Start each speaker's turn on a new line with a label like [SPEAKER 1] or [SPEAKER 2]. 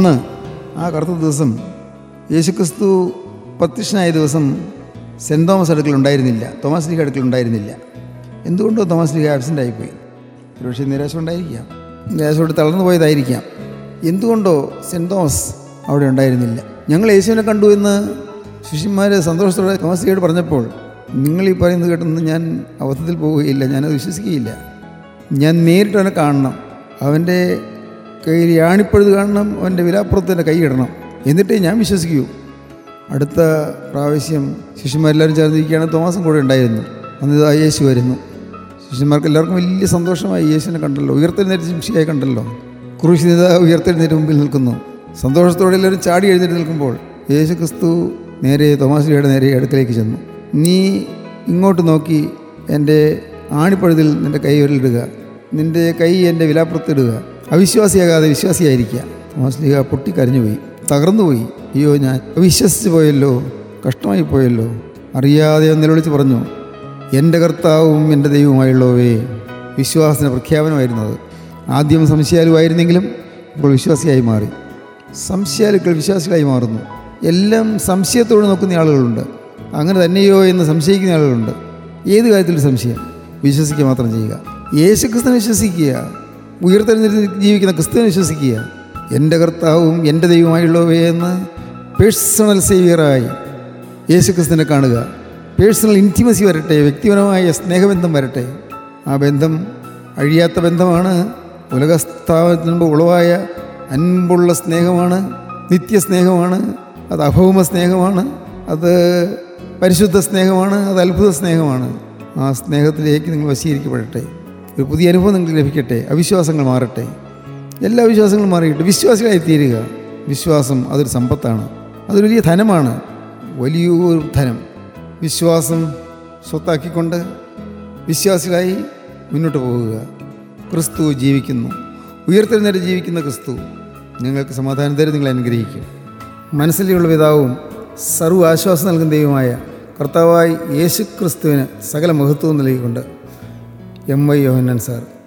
[SPEAKER 1] അന്ന് ആ കറുത്ത ദിവസം യേശുക്രിസ്തു പ്രത്യക്ഷനായ ദിവസം സെൻറ് തോമസ് അടുക്കൽ ഉണ്ടായിരുന്നില്ല തോമസ് ലീഗ് അടുക്കൽ ഉണ്ടായിരുന്നില്ല എന്തുകൊണ്ടോ തോമസ് ലീഗ് ആബ്സെൻ്റ് ആയിപ്പോയി ഒരുപക്ഷെ നിരാശ ഉണ്ടായിരിക്കാം നിരാശയോട് തളർന്നു പോയതായിരിക്കാം എന്തുകൊണ്ടോ സെൻറ് തോമസ് അവിടെ ഉണ്ടായിരുന്നില്ല ഞങ്ങൾ യേശുവിനെ കണ്ടു എന്ന് ശിഷ്യന്മാർ സന്തോഷത്തോടെ തോമസ് ലീഗോട് പറഞ്ഞപ്പോൾ നിങ്ങൾ ഈ പറയുന്നത് കേട്ടെന്ന് ഞാൻ അബദ്ധത്തിൽ പോവുകയില്ല ഞാനത് വിശ്വസിക്കുകയില്ല ഞാൻ നേരിട്ട് അവനെ കാണണം അവൻ്റെ കയ്യിൽ ആണിപ്പഴുത് കാണണം അവൻ്റെ വിലാപ്പുറത്തിൻ്റെ കൈ ഇടണം എന്നിട്ടേ ഞാൻ വിശ്വസിക്കൂ അടുത്ത പ്രാവശ്യം ശിഷ്യന്മാരെല്ലാവരും ചേർന്നിരിക്കുകയാണ് തോമസും കൂടെ ഉണ്ടായിരുന്നു അന്ന് ഇതാ യേശു വരുന്നു ശിഷ്യന്മാർക്ക് എല്ലാവർക്കും വലിയ സന്തോഷമായി യേശുവിനെ കണ്ടല്ലോ ഉയർത്തെഴുന്നേറ്റ് ശിംഷിയായി കണ്ടല്ലോ ക്രൂശിത ഉയർത്തെഴുന്നേറ്റ് മുമ്പിൽ നിൽക്കുന്നു സന്തോഷത്തോടെ എല്ലാവരും ചാടി എഴുന്നേറ്റ് നിൽക്കുമ്പോൾ യേശു ക്രിസ്തു നേരെ തോമാശ്രീയുടെ നേരെ അടുക്കലേക്ക് ചെന്നു നീ ഇങ്ങോട്ട് നോക്കി എൻ്റെ ആണിപ്പഴുതിൽ നിൻ്റെ കൈ ഉരുളിടുക നിൻ്റെ കൈ എൻ്റെ വിലാപ്പുറത്തിടുക അവിശ്വാസിയാകാതെ വിശ്വാസിയായിരിക്കുക തോമാശ്ലീഹ പൊട്ടിക്കരഞ്ഞുപോയി തകർന്നുപോയി അയ്യോ ഞാൻ വിശ്വസിച്ച് പോയല്ലോ കഷ്ടമായി പോയല്ലോ അറിയാതെ അവൻ നിലവിളിച്ച് പറഞ്ഞു എൻ്റെ കർത്താവും എൻ്റെ ദൈവവുമായുള്ളവേ വിശ്വാസത്തിന് പ്രഖ്യാപനമായിരുന്നത് ആദ്യം സംശയാലുവായിരുന്നെങ്കിലും ഇപ്പോൾ വിശ്വാസിയായി മാറി സംശയാലുക്കൾ വിശ്വാസികളായി മാറുന്നു എല്ലാം സംശയത്തോടെ നോക്കുന്ന ആളുകളുണ്ട് അങ്ങനെ തന്നെയോ എന്ന് സംശയിക്കുന്ന ആളുകളുണ്ട് ഏത് കാര്യത്തിലും സംശയം വിശ്വസിക്കുക മാത്രം ചെയ്യുക യേശു ക്രിസ്തുവിനെ വിശ്വസിക്കുക ഉയർത്തെഴുന്നേറ്റ് ജീവിക്കുന്ന ക്രിസ്തുവിനെ വിശ്വസിക്കുക എൻ്റെ കർത്താവും എൻ്റെ ദൈവമായുള്ളവേ എന്ന് പേഴ്സണൽ സേവിയറായി യേശു ക്രിസ്തുവിനെ കാണുക പേഴ്സണൽ ഇൻറ്റിമസി വരട്ടെ വ്യക്തിപരമായ സ്നേഹബന്ധം വരട്ടെ ആ ബന്ധം അഴിയാത്ത ബന്ധമാണ് ഉലകസ്ഥാപനത്തിന് മുമ്പ് ഉളവായ അൻപുള്ള സ്നേഹമാണ് നിത്യസ്നേഹമാണ് അത് അഭൗമ സ്നേഹമാണ് അത് പരിശുദ്ധ സ്നേഹമാണ് അത് അത്ഭുത സ്നേഹമാണ് ആ സ്നേഹത്തിലേക്ക് നിങ്ങൾ വശീകരിക്കപ്പെടട്ടെ ഒരു പുതിയ അനുഭവം നിങ്ങൾക്ക് ലഭിക്കട്ടെ അവിശ്വാസങ്ങൾ മാറട്ടെ എല്ലാ വിശ്വാസങ്ങളും മാറിയിട്ട് വിശ്വാസികളായി തീരുക വിശ്വാസം അതൊരു സമ്പത്താണ് അതൊരു വലിയ ധനമാണ് വലിയൊരു ധനം വിശ്വാസം സ്വത്താക്കിക്കൊണ്ട് വിശ്വാസികളായി മുന്നോട്ട് പോകുക ക്രിസ്തു ജീവിക്കുന്നു ഉയർത്തെഴുന്നേറ്റ് ജീവിക്കുന്ന ക്രിസ്തു നിങ്ങൾക്ക് സമാധാനം തരും നിങ്ങൾ അനുഗ്രഹിക്കും മനസ്സിലുള്ള പിതാവും സർവ്വ ആശ്വാസം നൽകുന്ന ദൈവമായ കർത്താവായി യേശു ക്രിസ്തുവിന് സകല മഹത്വവും നൽകിക്കൊണ്ട് എം വൈ യോഹന്നാൻ സാർ